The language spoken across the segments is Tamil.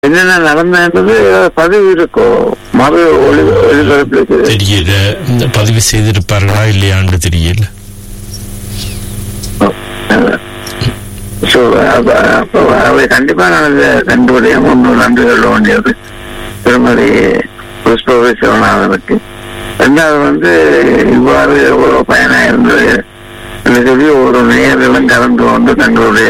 என்னென்ன நடந்தது பதிவு இருக்கும் மறு ஒளி ஒளிபரப்பு தெரியல இந்த பதிவு செய்திருப்பார்களா இல்லையான்னு தெரியல ஸோ அப்போ அவை கண்டிப்பா நான் இதை கண்டுபிடிய ஒன்று நன்றி சொல்ல வேண்டியது திருமதி புஷ்பவி சிவநாதனுக்கு ரெண்டாவது வந்து இவ்வாறு எவ்வளவு பயனா இருந்தது என்று சொல்லி ஒரு நேர்களும் கலந்து கொண்டு தங்களுடைய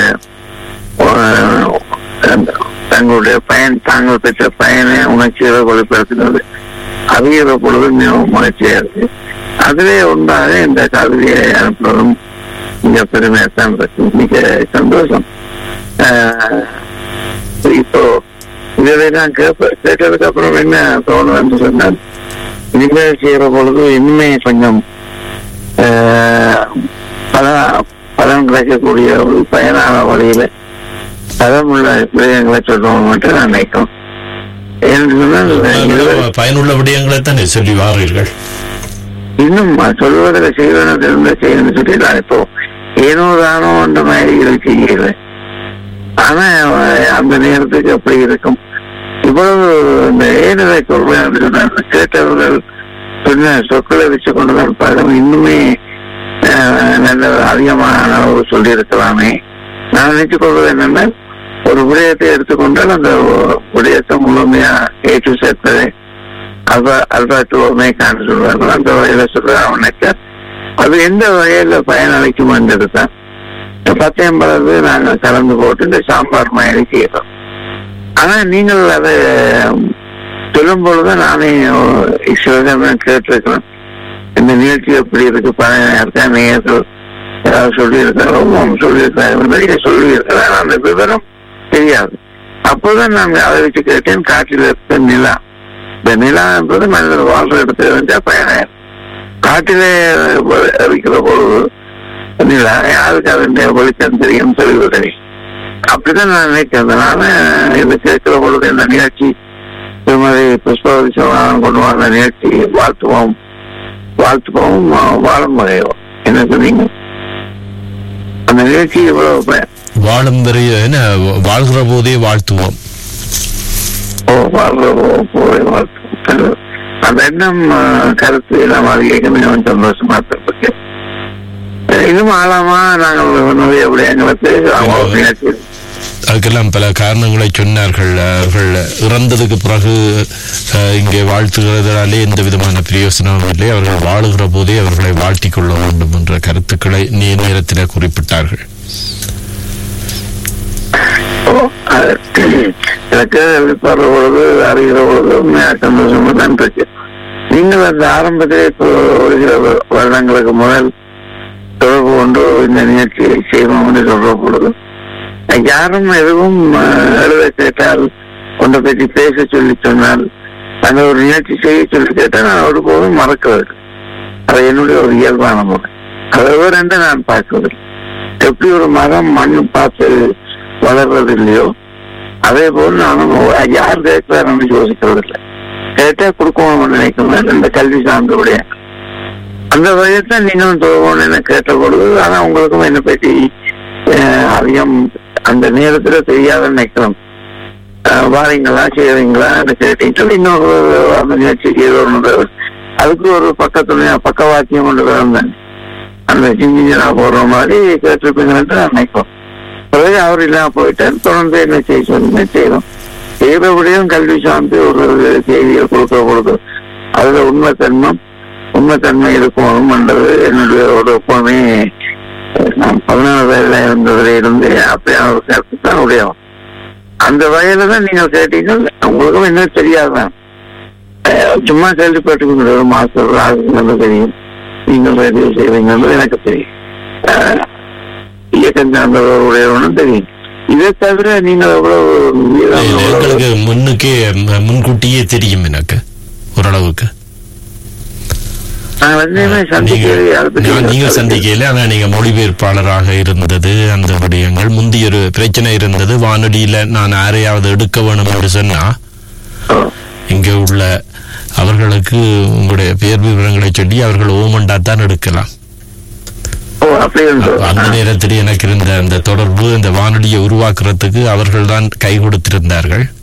அஹ், தங்களுடைய பயன் தாங்கள் பெற்ற பயனை உணர்ச்சிகளை வெளிப்படுத்தினது அறிகிற பொழுது மிகவும் மகிழ்ச்சியா இருக்கு அதுவே உண்டாக இந்த கவிதையை அனுப்புவதும் மிக பெருமையாத்தான் இருக்கு மிக சந்தோஷம் ஆஹ், இப்போ இதெல்லாம் கேட்ப கேட்டதுக்கு அப்புறம் என்ன தோணுதுன்னு சொன்னால் இனிமேல் செய்யற பொழுது இனிமே கொஞ்சம் ஆஹ், பல பலன் கிடைக்கக்கூடிய ஒரு பயனான வழியில பலமுள்ள விடயங்களை சொல்லணும் மட்டும் நான் நினைக்கிறேன் ஏன்னு சொன்னால் இதுவரை பயனுள்ள விடயங்களை தானே சொல்லி வாரீர்கள் இன்னும் சொல்வதில் செய்வதில் இருந்த செய்யணும்னு சொல்லி நான் இப்போ ஏனோ தானோ அந்த மாதிரி இதை செய்யல ஆனா அஹ், அந்த நேரத்துக்கு அப்படி இருக்கும் இவ்வளவு இந்த ஏனதை சொல்றேன் அப்படின்னு சொன்னா, கேட்டவர்கள் சொன்ன சொற்களை வச்சு கொண்டுதான் பழம் இன்னுமே அஹ், நல்ல அதிகமான அளவு சொல்லி இருக்கலாமே நான் நினைச்சு கொள்வது என்னன்னா ஒரு விடயத்தை எடுத்துக்கொண்டால் அந்த விடயத்தை முழுமையா ஏற்று சேர்ப்பதை அல்வா அல்வாட்டுவமே காண சொல்வார்கள் அந்த வகையில சொல்ற அவனுக்கு அது எந்த வகையில பயனளிக்கும்ன்றது தான் இந்த பத்தையம்பளவு நாங்கள் கலந்து போட்டு இந்த சாம்பார் மாதிரி செய்யறோம் ஆனா நீங்கள் அதை சொல்லும் பொழுது நானே சிவகமன் கேட்டிருக்கிறேன் இந்த நிகழ்ச்சி எப்படி இருக்கு பயனா இருக்கா நேர்கள் ஏதாவது சொல்லியிருக்காங்க சொல்லியிருக்காங்க சொல்லியிருக்கிறாங்க அந்த விவரம் தெரியாது அப்போதான் நான் அதை வச்சு கேட்டேன் காட்டில் இருக்க நிலா இந்த நிலா என்பது மனிதர் வாழ்ற இடத்துல வந்து பயணம் காட்டிலே இருக்கிற பொழுது நிலா யாருக்கு அதனுடைய வெளிச்சம் தெரியும் சொல்லுவதை அப்படிதான் நான் நினைக்கிறதுனால இதை கேட்கிற பொழுது இந்த நிகழ்ச்சி திருமதி புஷ்பவதி சோழன் கொண்டு வந்த நிகழ்ச்சி வாழ்த்துவோம் வாழ்த்துவோம் வாழும் முறையோம் என்ன சொன்னீங்க அந்த நிகழ்ச்சி இவ்வளவு ப- வாழும் வரை என்ன வாழ்கிற போதே வாழ்த்துவோம் ஓ, வாழ்ற போ- போய் வாழ்த்துவோம். அந்த எண்ணம் அஹ், கருத்து எல்லாம் வாழ்க்கைக்கு மிகவும் சந்தோஷமா இருக்கு இன்னும் ஆழமா நாங்கள் நிறைய விடயங்களை பேச அவங்க நிகழ்ச்சி அதுக்கெல்லாம் பல காரணங்களை சொன்னார்கள் அவர்கள் இறந்ததுக்கு பிறகு அஹ், இங்கே வாழ்த்துகிறதாலே எந்த விதமான பிரயோசனமும் இல்லை அவர்கள் வாழுகிற போதே அவர்களை வாழ்த்திக் கொள்ள வேண்டும் என்ற கருத்துக்களை நீ நேரத்தில் குறிப்பிட்டார்கள் அது எனக்கு எழுப்பாடுற பொழுது அறிகிற பொழுது உண்மையா சந்தோஷமா தான் இருக்கு நீங்கள் அந்த ஆரம்பத்திலே இப்போ ஒரு சில வ- வருடங்களுக்கு முதல் தொடர்பு கொண்டு இந்த நிகழ்ச்சியை செய்வோம் என்று சொல்ற பொழுது யாரும் எதுவும் அஹ், எழுத கேட்டால் ஒன்றை பற்றி பேச சொல்லி சொன்னால் அந்த ஒரு நிகழ்ச்சி செய்ய சொல்லி கேட்டால் நான் ஒருபோதும் மறக்கிறது அது என்னுடைய ஒரு இயல்பான முறை அதை ரெண்டு நான் பார்க்கவில்லை எப்படி ஒரு மரம் மண் பார்த்து வளர்றது இல்லையோ அதே போல் நானும் யார் கேட்கிறார் யோசிக்கிறது இல்லை கேட்டா கொடுக்கணும்னு நினைக்கிறேன் இந்த கல்வி சார்ந்தவுடைய அந்த வகையத்தை நீங்களும் தோகணும் என கேட்ட பொழுது ஆனா உங்களுக்கும் என்னை பற்றி அஹ், அதிகம் அந்த நேரத்துல தெரியாத நினைக்கிறோம் அஹ், வாரீங்களா செய்றீங்களா கேட்டீங்க இன்னொரு அந்த நிகழ்ச்சிக்கு ஏதோ ஒன்று அதுக்கு ஒரு பக்கத்துணையா பக்கவாக்கியம் கொண்டு வந்தேன் அந்த சிஞ்சிஞ்சனா போடுற மாதிரி கேட்டிருப்பீங்கன்னு நான் நினைக்கிறோம் பிறகு அவர் இல்லாம போயிட்டார் தொடர்ந்து என்ன செய்ய சொல்லுங்க செய்யணும் செய்யறபடியும் கல்வி சார்ந்து ஒரு செய்தியை கொடுக்க பொழுது அதுல உண்மைத்தன்மம் உண்மைத்தன்மை இருக்கணும்ன்றது என்னுடைய ஒரு எப்பவுமே நான் பதினாறு வயதுல இருந்ததுல இருந்து அப்படியான ஒரு கருத்து தான் உடையும் அந்த வகையில தான் நீங்கள் கேட்டீங்க உங்களுக்கும் இன்னும் தெரியாதுதான் அஹ் சும்மா கேள்விப்பட்டுக்கொண்டு ஒரு மாஸ்டர் ராஜுங்கிறது தெரியும் நீங்கள் ரேடியோ செய்வீங்கிறது எனக்கு தெரியும் அஹ் இயக்கம் சார்ந்தவர்களுடையவனும் தெரியும் இதை தவிர நீங்கள் எவ்வளவு வீரம், எவ்வளவு- எங்களுக்கு முன்னுக்கே ம- முன்கூட்டியே தெரியும் எனக்கு ஓரளவுக்கு நான் வந்து சந்திக்கிறது அதை பற்றி நீங்க நீங்க சந்திக்கையில ஆனா நீங்க மொழிபெயர்ப்பாளராக இருந்தது அந்த விடயங்கள் முந்தைய ஒரு பிரச்சனை இருந்தது வானொலியில நான் யாரையாவது எடுக்க வேணும் என்று சொன்னா ஓ, இங்க உள்ள அவர்களுக்கு உங்களுடைய பெயர் விவரங்களை சொல்லி அவர்கள் ஓமண்டா தான் எடுக்கலாம் ஓ அப்படி அப்ப அந்த இருந்தது நேரத்தில் எனக்கு இருந்த அந்த தொடர்பு இந்த வானொலியை உருவாக்குறதுக்கு அவர்கள் தான் கை கொடுத்திருந்தார்கள்